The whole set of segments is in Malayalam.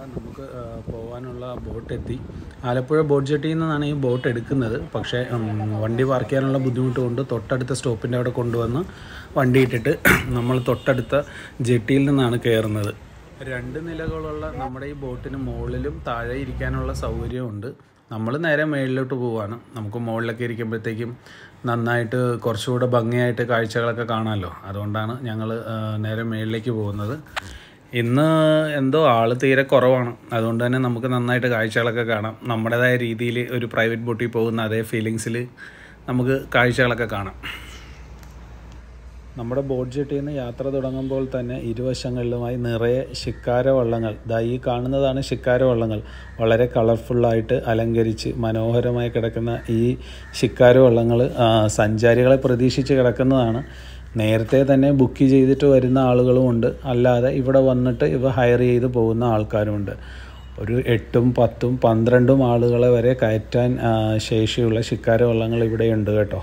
നമുക്ക് ആ, പോകാനുള്ള ബോട്ട് എത്തി ആലപ്പുഴ ബോട്ട് ജെട്ടിയിൽ നിന്നാണ് ഈ ബോട്ട് എടുക്കുന്നത് പക്ഷേ ഉം, വണ്ടി പാർക്ക് ചെയ്യാനുള്ള ബുദ്ധിമുട്ട് കൊണ്ട് തൊട്ടടുത്ത സ്റ്റോപ്പിൻ്റെ അവിടെ കൊണ്ടുവന്ന് വണ്ടി ഇട്ടിട്ട് നമ്മൾ തൊട്ടടുത്ത ജെട്ടിയിൽ നിന്നാണ് കയറുന്നത് രണ്ട് നിലകളുള്ള നമ്മുടെ ഈ ബോട്ടിന് മുകളിലും താഴെ ഇരിക്കാനുള്ള സൗകര്യമുണ്ട് നമ്മൾ നേരെ മേളിലോട്ട് പോവാണ് നമുക്ക് മുകളിലൊക്കെ ഇരിക്കുമ്പോഴത്തേക്കും നന്നായിട്ട് കുറച്ചുകൂടെ ഭംഗിയായിട്ട് കാഴ്ചകളൊക്കെ കാണാമല്ലോ അതുകൊണ്ടാണ് ഞങ്ങൾ നേരെ മേളിലേക്ക് പോകുന്നത് ഇന്ന് എന്തോ ആൾ തീരെ കുറവാണ് അതുകൊണ്ട് തന്നെ നമുക്ക് നന്നായിട്ട് കാഴ്ചകളൊക്കെ കാണാം നമ്മുടേതായ രീതിയിൽ ഒരു പ്രൈവറ്റ് ബോട്ടിൽ പോകുന്ന അതേ ഫീലിങ്സിൽ നമുക്ക് കാഴ്ചകളൊക്കെ കാണാം നമ്മുടെ ബോട്ട് ജെട്ടിയിൽ നിന്ന് യാത്ര തുടങ്ങുമ്പോൾ തന്നെ ഇരുവശങ്ങളിലുമായി നിറയെ ശിക്കാര വള്ളങ്ങൾ ദാ ഈ കാണുന്നതാണ് ശിക്കാര വള്ളങ്ങൾ വളരെ കളർഫുള്ളായിട്ട് അലങ്കരിച്ച് മനോഹരമായി കിടക്കുന്ന ഈ ശിക്കാര വള്ളങ്ങൾ സഞ്ചാരികളെ പ്രതീക്ഷിച്ച് കിടക്കുന്നതാണ് നേരത്തെ തന്നെ ബുക്ക് ചെയ്തിട്ട് വരുന്ന ആളുകളുമുണ്ട് അല്ലാതെ ഇവിടെ വന്നിട്ട് ഇവ ഹയർ ചെയ്ത് പോകുന്ന ആൾക്കാരുമുണ്ട് ഒരു എട്ടും പത്തും പന്ത്രണ്ടും ആളുകളെ വരെ കയറ്റാൻ ആ, ശേഷിയുള്ള ശിക്കാര വള്ളങ്ങൾ ഇവിടെയുണ്ട് കേട്ടോ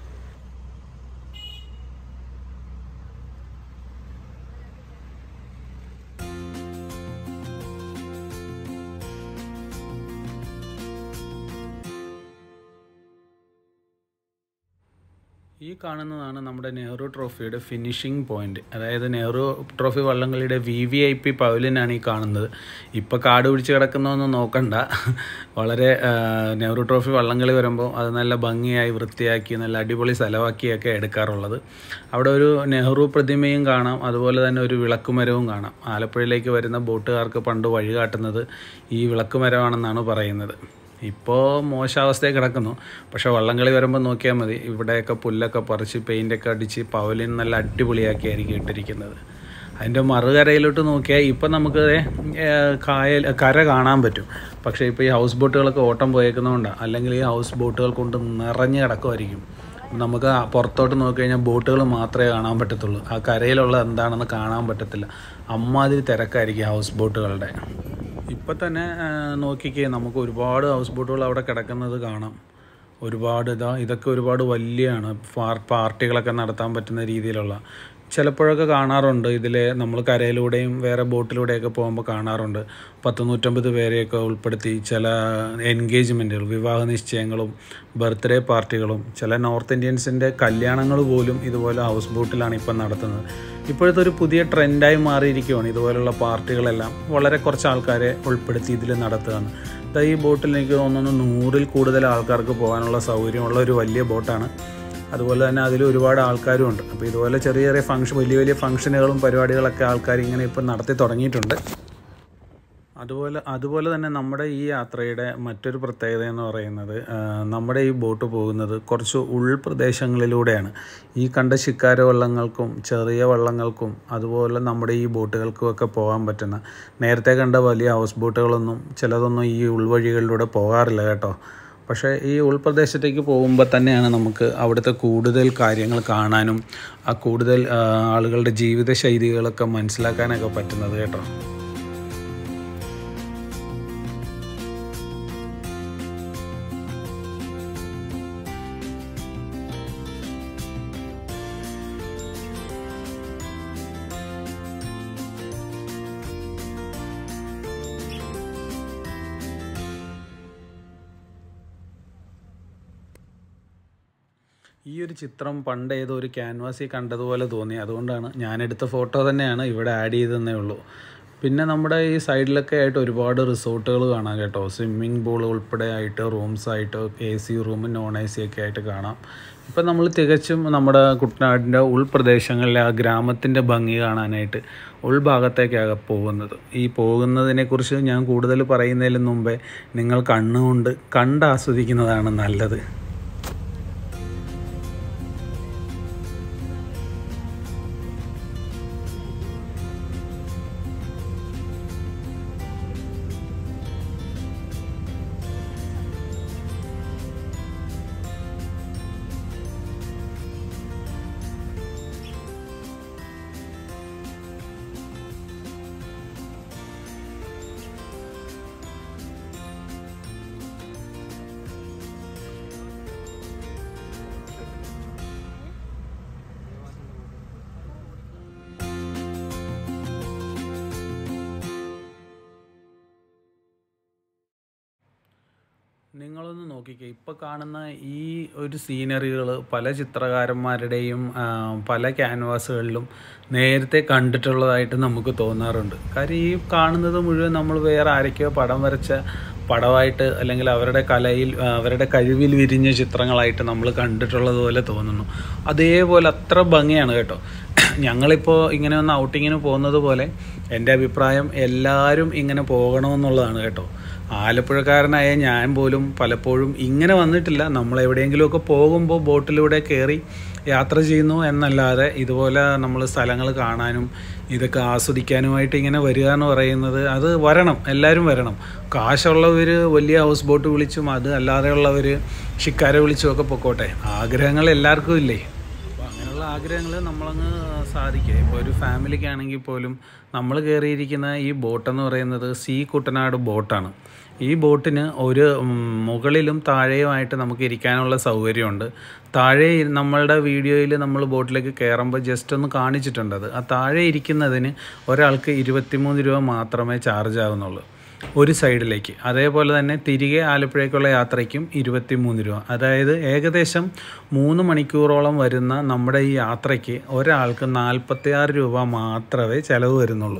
ഈ കാണുന്നതാണ് നമ്മുടെ നെഹ്റു ട്രോഫിയുടെ ഫിനിഷിംഗ് പോയിന്റ് അതായത് നെഹ്റു ട്രോഫി വള്ളംകളിയുടെ വി വി ഐ പി പവലിനാണ് ഈ കാണുന്നത് ഇപ്പോൾ കാട് പിടിച്ച് കിടക്കുന്നതൊന്നും നോക്കണ്ട വളരെ ആ, നെഹ്റു ട്രോഫി വള്ളംകളി വരുമ്പോൾ അത് നല്ല ഭംഗിയായി വൃത്തിയാക്കി നല്ല അടിപൊളി സ്ഥലമാക്കിയൊക്കെ എടുക്കാറുള്ളത് അവിടെ ഒരു നെഹ്റു പ്രതിമയും കാണാം അതുപോലെ തന്നെ ഒരു വിളക്കുമരവും കാണാം ആലപ്പുഴയിലേക്ക് വരുന്ന ബോട്ടുകാർക്ക് പണ്ട് വഴി കാട്ടുന്നത് ഈ വിളക്കുമരമാണെന്നാണ് പറയുന്നത് ഇപ്പോൾ മോശാവസ്ഥയിൽ കിടക്കുന്നു പക്ഷേ വള്ളംകളി വരുമ്പോൾ നോക്കിയാൽ മതി ഇവിടെയൊക്കെ പുല്ലൊക്കെ പറിച്ച് പെയിൻ്റൊക്കെ അടിച്ച് പവലിൻ നല്ല അടിപൊളിയാക്കിയായിരിക്കും ഇട്ടിരിക്കുന്നത് അതിൻ്റെ മറുകരയിലോട്ട് നോക്കിയാൽ ഇപ്പം നമുക്ക് ദേ, ഏർ, കായൽ കര കാണാൻ പറ്റും പക്ഷേ ഇപ്പോൾ ഈ ഹൗസ് ബോട്ടുകളൊക്കെ ഓട്ടം പോയേക്കുന്നതുകൊണ്ടാണ് അല്ലെങ്കിൽ ഈ ഹൗസ് ബോട്ടുകൾ കൊണ്ട് നിറഞ്ഞ് കിടക്കുമായിരിക്കും നമുക്ക് ആ പുറത്തോട്ട് നോക്കിക്കഴിഞ്ഞാൽ ബോട്ടുകൾ മാത്രമേ കാണാൻ പറ്റത്തുള്ളൂ ആ കരയിലുള്ള എന്താണെന്ന് കാണാൻ പറ്റത്തില്ല അമ്മാതിരി തിരക്കായിരിക്കും ഹൗസ് ബോട്ടുകളുടെ ഇപ്പം തന്നെ ആ, നോക്കിക്കേ നമുക്ക് ഒരുപാട് ഹൗസ് ബോട്ടുകൾ അവിടെ കിടക്കുന്നത് കാണാം ഒരുപാട് ഇതാ ഇതൊക്കെ ഒരുപാട് വലിയാണ് പാർ പാർട്ടികളൊക്കെ നടത്താൻ പറ്റുന്ന രീതിയിലുള്ള ചിലപ്പോഴൊക്കെ കാണാറുണ്ട് ഇതിൽ നമ്മൾ കരയിലൂടെയും വേറെ ബോട്ടിലൂടെയൊക്കെ പോകുമ്പോൾ കാണാറുണ്ട് പത്ത് നൂറ്റമ്പത് പേരെയൊക്കെ ഉൾപ്പെടുത്തി ചില എൻഗേജ്മെൻറ്റുകൾ വിവാഹ നിശ്ചയങ്ങളും ബർത്ത്ഡേ പാർട്ടികളും ചില നോർത്ത് ഇന്ത്യൻസിൻ്റെ കല്യാണങ്ങൾ പോലും ഇതുപോലെ ഹൗസ് ബോട്ടിലാണ് ഇപ്പം നടത്തുന്നത് ഇപ്പോഴത്തെ ഒരു പുതിയ ട്രെൻഡായി മാറിയിരിക്കുകയാണ് ഇതുപോലുള്ള പാർട്ടികളെല്ലാം വളരെ കുറച്ച് ആൾക്കാരെ ഉൾപ്പെടുത്തി ഇതിൽ നടത്തുകയാണ് ദാ ഈ ബോട്ടിൽ എനിക്ക് തോന്നുന്നു നൂറിൽ കൂടുതൽ ആൾക്കാർക്ക് പോകാനുള്ള സൗകര്യമുള്ള ഒരു വലിയ ബോട്ടാണ് അതുപോലെ തന്നെ അതിൽ ഒരുപാട് ആൾക്കാരും ഉണ്ട് അപ്പോൾ ഇതുപോലെ ചെറിയ ചെറിയ ഫംഗ്ഷൻ വലിയ വലിയ ഫംഗ്ഷനുകളും പരിപാടികളൊക്കെ ആൾക്കാർ ഇങ്ങനെ ഇപ്പം നടത്തി തുടങ്ങിയിട്ടുണ്ട് അതുപോലെ അതുപോലെ തന്നെ നമ്മുടെ ഈ യാത്രയുടെ മറ്റൊരു പ്രത്യേകത എന്ന് പറയുന്നത് ആ, നമ്മുടെ ഈ ബോട്ട് പോകുന്നത് കുറച്ച് ഉൾപ്രദേശങ്ങളിലൂടെയാണ് ഈ കണ്ട ശിക്കാര വള്ളങ്ങൾക്കും ചെറിയ വള്ളങ്ങൾക്കും അതുപോലെ നമ്മുടെ ഈ ബോട്ടുകൾക്കും ഒക്കെ പോകാൻ പറ്റുന്ന നേരത്തെ കണ്ട വലിയ ഹൗസ് ബോട്ടുകളൊന്നും ചിലതൊന്നും ഈ ഉൾവഴികളിലൂടെ പോകാറില്ല കേട്ടോ പക്ഷേ ഈ ഉൾപ്രദേശത്തേക്ക് പോകുമ്പോൾ തന്നെയാണ് നമുക്ക് അവിടുത്തെ കൂടുതൽ കാര്യങ്ങൾ കാണാനും ആ കൂടുതൽ ആ, ആളുകളുടെ ജീവിത ശൈലികളൊക്കെ മനസ്സിലാക്കാനൊക്കെ പറ്റുന്നത് കേട്ടോ ഈ ഒരു ചിത്രം പണ്ട് ഏതോ ഒരു ക്യാൻവാസിൽ കണ്ടതുപോലെ തോന്നി അതുകൊണ്ടാണ് ഞാനെടുത്ത ഫോട്ടോ തന്നെയാണ് ഇവിടെ ആഡ് ചെയ്തതന്നേ ഉള്ളൂ പിന്നെ നമ്മുടെ ഈ സൈഡിലൊക്കെ ആയിട്ട് ഒരുപാട് റിസോർട്ടുകൾ കാണാം കേട്ടോ സ്വിമ്മിംഗ് പൂൾ ഉൾപ്പെടെ ആയിട്ട് റൂംസ് ആയിട്ട് എ സി റൂമും നോൺ എ സി ഒക്കെ ആയിട്ട് കാണാം ഇപ്പം നമ്മൾ തികച്ചും നമ്മുടെ കുട്ടനാടിൻ്റെ ഉൾപ്രദേശങ്ങളിലെ ആ ഗ്രാമത്തിൻ്റെ ഭംഗി കാണാനായിട്ട് ഉൾഭാഗത്തേക്കാണ് പോകുന്നത് ഈ പോകുന്നതിനെക്കുറിച്ച് ഞാൻ കൂടുതൽ പറയുന്നതിന് മുമ്പേ നിങ്ങൾ കണ്ണുകൊണ്ട് കണ്ട് ആസ്വദിക്കുന്നതാണ് നല്ലത് നിങ്ങളൊന്ന് നോക്കിക്കേ ഇപ്പോൾ കാണുന്ന ഈ ഒരു സീനറികൾ പല ചിത്രകാരന്മാരുടെയും ആ, പല ക്യാൻവാസുകളിലും നേരത്തെ കണ്ടിട്ടുള്ളതായിട്ട് നമുക്ക് തോന്നാറുണ്ട് കാര്യം ഈ കാണുന്നത് മുഴുവൻ നമ്മൾ വേറെ ആരൊക്കെയോ പടം വരച്ച പടമായിട്ട് അല്ലെങ്കിൽ അവരുടെ കലയിൽ ആ, അവരുടെ കഴിവിൽ വിരിഞ്ഞ ചിത്രങ്ങളായിട്ട് നമ്മൾ കണ്ടിട്ടുള്ളത് പോലെ തോന്നുന്നു അതേപോലെ അത്ര ഭംഗിയാണ് കേട്ടോ ഞങ്ങളിപ്പോൾ ഇങ്ങനെ ഒന്ന് ഔട്ടിങ്ങിന് പോകുന്നത് പോലെ എൻ്റെ അഭിപ്രായം എല്ലാവരും ഇങ്ങനെ പോകണമെന്നുള്ളതാണ് കേട്ടോ ആലപ്പുഴക്കാരനായ ഞാൻ പോലും പലപ്പോഴും ഇങ്ങനെ വന്നിട്ടില്ല നമ്മൾ എവിടെയെങ്കിലുമൊക്കെ പോകുമ്പോൾ ബോട്ടിലൂടെ കയറി യാത്ര ചെയ്യുന്നു എന്നല്ലാതെ ഇതുപോലെ നമ്മൾ സ്ഥലങ്ങൾ കാണാനും ഇതൊക്കെ ആസ്വദിക്കാനുമായിട്ട് ഇങ്ങനെ വരിക എന്ന് പറയുന്നത് അത് വരണം എല്ലാവരും വരണം കാശുള്ളവർ വലിയ ഹൗസ് ബോട്ട് വിളിച്ചും അത് അല്ലാതെയുള്ളവർ ഷിക്കാരെ വിളിച്ചും ഒക്കെ പൊക്കോട്ടെ ആഗ്രഹങ്ങൾ എല്ലാവർക്കും ഇല്ലേ അപ്പോൾ അങ്ങനെയുള്ള ആഗ്രഹങ്ങൾ നമ്മളങ്ങ് സാധിക്കുക ഇപ്പോൾ ഒരു ഫാമിലിക്കാണെങ്കിൽ പോലും നമ്മൾ കയറിയിരിക്കുന്ന ഈ ബോട്ടെന്ന് പറയുന്നത് സീ കുട്ടനാട് ബോട്ടാണ് ഈ ബോട്ടിന് ഒരു ഉം, മുകളിലും താഴെയുമായിട്ട് നമുക്ക് ഇരിക്കാനുള്ള സൗകര്യമുണ്ട് താഴെ ഇരി- നമ്മളുടെ വീഡിയോയിൽ നമ്മൾ ബോട്ടിലേക്ക് കയറുമ്പോൾ ജസ്റ്റ് ഒന്ന് കാണിച്ചിട്ടുണ്ട് അത് ആ താഴെ ഇരിക്കുന്നതിന് ഒരാൾക്ക് ഇരുപത്തിമൂന്ന് രൂപ മാത്രമേ ചാർജ് ആകുന്നുള്ളൂ ഒരു സൈഡിലേക്ക് അതേപോലെ തന്നെ തിരികെ ആലപ്പുഴയ്ക്കുള്ള യാത്രയ്ക്കും ഇരുപത്തിമൂന്ന് രൂപ അതായത് ഏകദേശം മൂന്ന് മണിക്കൂറോളം വരുന്ന നമ്മുടെ ഈ യാത്രയ്ക്ക് ഒരാൾക്ക് നാൽപ്പത്തിയാറ് രൂപ മാത്രമേ ചിലവ് വരുന്നുള്ളൂ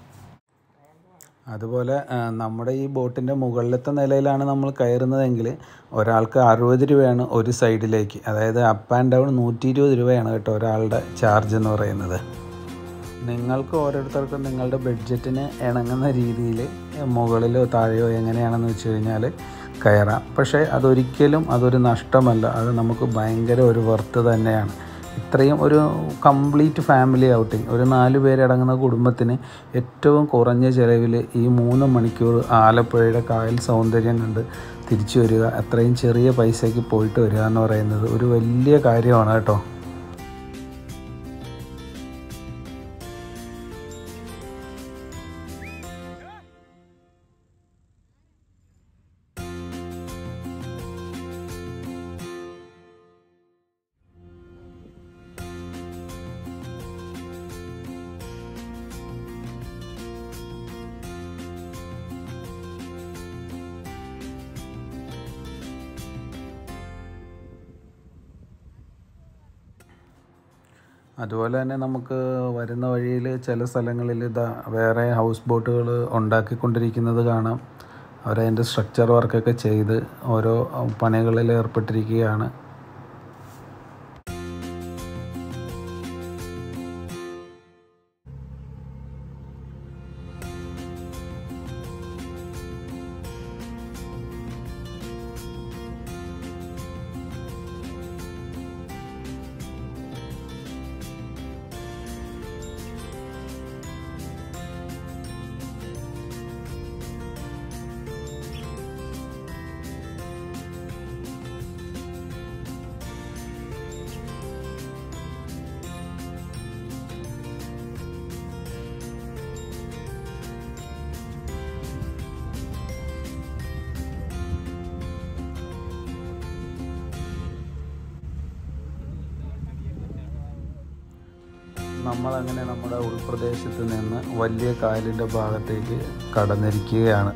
അതുപോലെ ആ, നമ്മുടെ ഈ ബോട്ടിൻ്റെ മുകളിലത്തെ നിലയിലാണ് നമ്മൾ കയറുന്നതെങ്കിൽ ഒരാൾക്ക് അറുപത് രൂപയാണ് ഒരു സൈഡിലേക്ക് അതായത് അപ്പ് ആൻഡ് ഡൗൺ നൂറ്റി ഇരുപത് രൂപയാണ് കേട്ടോ ഒരാളുടെ ചാർജ് എന്ന് പറയുന്നത് നിങ്ങൾക്ക് ഓരോരുത്തർക്കും നിങ്ങളുടെ ബഡ്ജറ്റിന് ഇണങ്ങുന്ന രീതിയിൽ മുകളിലോ താഴെയോ എങ്ങനെയാണെന്ന് വെച്ച് കഴിഞ്ഞാൽ കയറാം പക്ഷേ അതൊരിക്കലും അതൊരു നഷ്ടമല്ല അത് നമുക്ക് ഭയങ്കര ഒരു വർത്ത് തന്നെയാണ് ഇത്രയും ഒരു കംപ്ലീറ്റ് ഫാമിലി ഔട്ടിങ് ഒരു നാല് പേരടങ്ങുന്ന കുടുംബത്തിന് ഏറ്റവും കുറഞ്ഞ ചിലവിൽ ഈ മൂന്ന് മണിക്കൂർ ആലപ്പുഴയുടെ കായൽ സൗന്ദര്യം കണ്ട് തിരിച്ചു വരിക അത്രയും ചെറിയ പൈസയ്ക്ക് പോയിട്ട് വരിക എന്ന് പറയുന്നത് ഒരു വലിയ കാര്യമാണ് കേട്ടോ അതുപോലെ തന്നെ നമുക്ക് വരുന്ന വഴിയിൽ ചില സ്ഥലങ്ങളിൽ ഇതാ വേറെ ഹൗസ് ബോട്ടുകൾ ഉണ്ടാക്കിക്കൊണ്ടിരിക്കുന്നത് കാണാം അവരതിൻ്റെ സ്ട്രക്ചർ വർക്കൊക്കെ ചെയ്ത് ഓരോ പണികളിൽ ഏർപ്പെട്ടിരിക്കുകയാണ് നമ്മളങ്ങനെ നമ്മുടെ ഉൾപ്രദേശത്ത് നിന്ന് വലിയ കായലിൻ്റെ ഭാഗത്തേക്ക് കടന്നിരിക്കുകയാണ്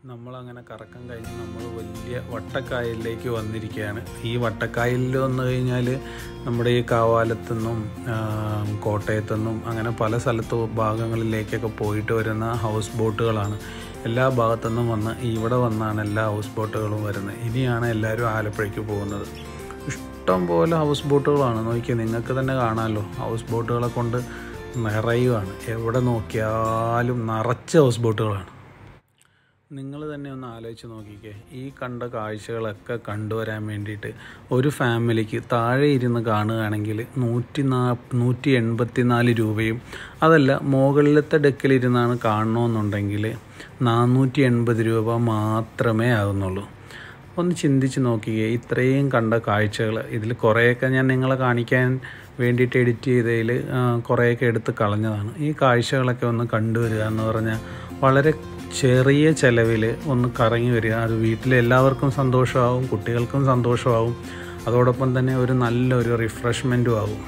നമ്മളങ്ങനെ കറക്കം കഴിഞ്ഞ് നമ്മൾ വലിയ വട്ടക്കായലിലേക്ക് വന്നിരിക്കുകയാണ് ഈ വട്ടക്കായലിൽ വന്നു കഴിഞ്ഞാൽ നമ്മുടെ ഈ കാവാലത്തുനിന്നും കോട്ടയത്തുനിന്നും അങ്ങനെ പല സ്ഥലത്ത് ഭാഗങ്ങളിലേക്കൊക്കെ പോയിട്ട് വരുന്ന ഹൗസ് ബോട്ടുകളാണ് എല്ലാ ഭാഗത്തുനിന്നും വന്ന് ഇവിടെ വന്നാണ് എല്ലാ ഹൗസ് ബോട്ടുകളും വരുന്നത് ഇനിയാണ് എല്ലാവരും ആലപ്പുഴയ്ക്ക് പോകുന്നത് ഇഷ്ടം പോലെ ഹൗസ് ബോട്ടുകളാണ് നോക്കിയാൽ നിങ്ങൾക്ക് തന്നെ കാണാമല്ലോ ഹൗസ് ബോട്ടുകളെ കൊണ്ട് നിറയുവാണ് എവിടെ നോക്കിയാലും നിറച്ച ഹൗസ് ബോട്ടുകളാണ് നിങ്ങൾ തന്നെ ഒന്ന് ആലോചിച്ച് നോക്കിക്കേ ഈ കണ്ട കാഴ്ചകളൊക്കെ കണ്ടുവരാൻ വേണ്ടിയിട്ട് ഒരു ഫാമിലിക്ക് താഴെ ഇരുന്ന് കാണുകയാണെങ്കിൽ നൂറ്റി നാ നൂറ്റി എൺപത്തി നാല് രൂപയും അതല്ല മുകളിലത്തെ ഡെക്കിലിരുന്നാണ് കാണണമെന്നുണ്ടെങ്കിൽ നാനൂറ്റി എൺപത് രൂപ മാത്രമേ ആകുന്നുള്ളൂ ഒന്ന് ചിന്തിച്ച് നോക്കിയേ ഇത്രയും കണ്ട കാഴ്ചകൾ ഇതിൽ കുറേയൊക്കെ ഞാൻ നിങ്ങളെ കാണിക്കാൻ വേണ്ടിയിട്ട് എഡിറ്റ് ചെയ്തതിൽ കുറേയൊക്കെ എടുത്ത് കളഞ്ഞതാണ് ഈ കാഴ്ചകളൊക്കെ ഒന്ന് കണ്ടുവരിക എന്ന് പറഞ്ഞാൽ വളരെ ചെറിയ ചിലവിൽ ഒന്ന് കറങ്ങി വരിക അത് വീട്ടിലെ എല്ലാവർക്കും സന്തോഷമാവും കുട്ടികൾക്കും സന്തോഷമാവും അതോടൊപ്പം തന്നെ ഒരു നല്ലൊരു റിഫ്രഷ്മെൻറ്റും ആവും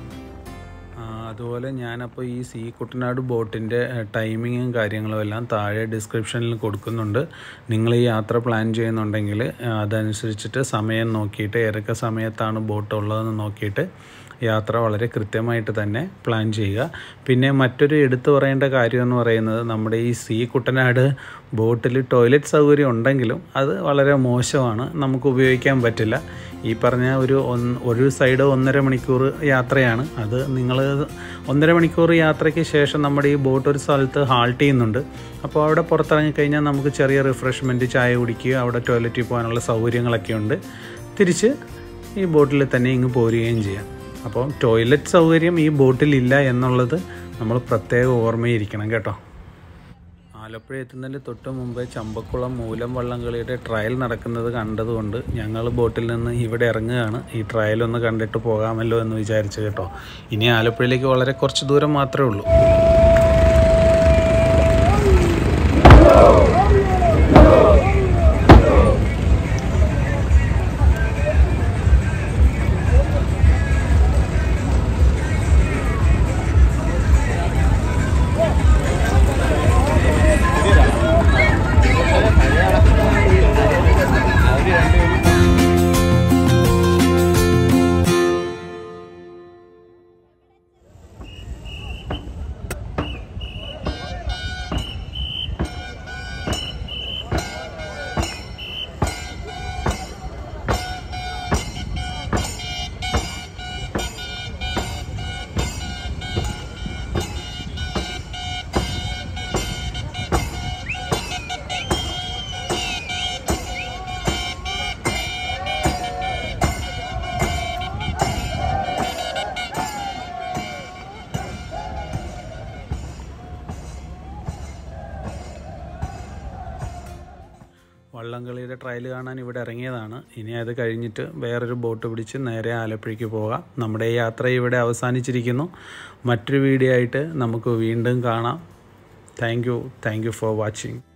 അതുപോലെ ഞാനപ്പോൾ ഈ സീ കുട്ടനാട് ബോട്ടിൻ്റെ ടൈമിങ്ങും കാര്യങ്ങളും എല്ലാം താഴെ ഡിസ്ക്രിപ്ഷനിൽ കൊടുക്കുന്നുണ്ട് നിങ്ങൾ ഈ യാത്ര പ്ലാൻ ചെയ്യുന്നുണ്ടെങ്കിൽ അതനുസരിച്ചിട്ട് സമയം നോക്കിയിട്ട് ഏതൊക്കെ സമയത്താണ് ബോട്ട് ഉള്ളതെന്ന് നോക്കിയിട്ട് യാത്ര വളരെ കൃത്യമായിട്ട് തന്നെ പ്ലാൻ ചെയ്യുക പിന്നെ മറ്റൊരു എടുത്തു പറയേണ്ട കാര്യം എന്ന് പറയുന്നത് നമ്മുടെ ഈ സീ കുട്ടനാട് ബോട്ടിൽ ടോയ്ലറ്റ് സൗകര്യം ഉണ്ടെങ്കിലും അത് വളരെ മോശമാണ് നമുക്ക് ഉപയോഗിക്കാൻ പറ്റില്ല ഈ പറഞ്ഞ ഒരു ഒന്ന് ഒരു സൈഡ് ഒന്നര മണിക്കൂർ യാത്രയാണ് അത് നിങ്ങൾ ഒന്നര മണിക്കൂർ യാത്രയ്ക്ക് ശേഷം നമ്മുടെ ഈ ബോട്ട് ഒരു സ്ഥലത്ത് ഹാൾട്ട് ചെയ്യുന്നുണ്ട് അപ്പോൾ അവിടെ പുറത്തിറങ്ങി കഴിഞ്ഞാൽ നമുക്ക് ചെറിയ റിഫ്രഷ്മെൻറ്റ് ചായ കുടിക്കുക അവിടെ ടോയ്ലറ്റിൽ പോകാനുള്ള സൗകര്യങ്ങളൊക്കെ ഉണ്ട് തിരിച്ച് ഈ ബോട്ടിൽ തന്നെ ഇങ്ങ് പോരുകയും ചെയ്യാം അപ്പോൾ ടോയ്ലറ്റ് സൗകര്യം ഈ ബോട്ടിലില്ല എന്നുള്ളത് നമ്മൾ പ്രത്യേകം ഓർമ്മയിരിക്കണം കേട്ടോ ആലപ്പുഴ എത്തുന്നതിന് തൊട്ട് മുമ്പേ ചമ്പക്കുളം മൂലം വള്ളംകളിയുടെ ട്രയൽ നടക്കുന്നത് കണ്ടതുകൊണ്ട് ഞങ്ങൾ ബോട്ടിൽ നിന്ന് ഇവിടെ ഇറങ്ങുകയാണ് ഈ ട്രയൽ ഒന്ന് കണ്ടിട്ട് പോകാമല്ലോ എന്ന് വിചാരിച്ചു കേട്ടോ ഇനി ആലപ്പുഴയിലേക്ക് വളരെ കുറച്ച് ദൂരം മാത്രമേ ഉള്ളൂ വള്ളംകളിയുടെ ട്രയൽ കാണാൻ ഇവിടെ ഇറങ്ങിയതാണ് ഇനി അത് കഴിഞ്ഞിട്ട് വേറൊരു ബോട്ട് പിടിച്ച് നേരെ ആലപ്പുഴയ്ക്ക് പോകാം നമ്മുടെ ഈ യാത്ര ഇവിടെ അവസാനിച്ചിരിക്കുന്നു മറ്റൊരു വീഡിയോ ആയിട്ട് നമുക്ക് വീണ്ടും കാണാം thank you thank you for watching